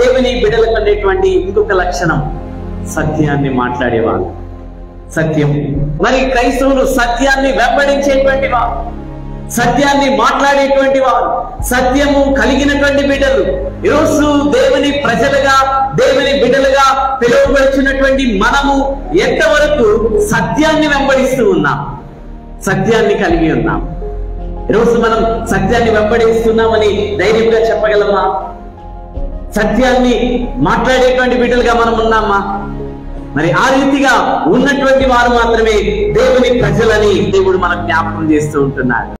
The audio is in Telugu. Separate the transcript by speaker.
Speaker 1: దేవుని బిడ్డలకు ఉండేటువంటి ఇంకొక లక్షణం సత్యాన్ని మాట్లాడేవాళ్ళు సత్యం మరి క్రైస్తవులు సత్యాన్ని వెంబడించేటువంటి వారు సత్యాన్ని మాట్లాడేటువంటి వారు సత్యము కలిగినటువంటి బిడ్డలు ఈరోజు దేవుని ప్రజలుగా దేవుని బిడ్డలుగా పిలువబడుచున్నటువంటి మనము ఎంతవరకు సత్యాన్ని వెంబడిస్తూ ఉన్నాం సత్యాన్ని కలిగి ఉన్నాం ఈరోజు మనం సత్యాన్ని వెంబడిస్తున్నామని ధైర్యంగా చెప్పగలమా సత్యాన్ని మాట్లాడేటువంటి బిడ్డలుగా మనం ఉన్నామా మరి ఆ రీతిగా ఉన్నటువంటి వారు మాత్రమే దేవుని ప్రజలని దేవుడు మనకు జ్ఞాపకం చేస్తూ ఉంటున్నాడు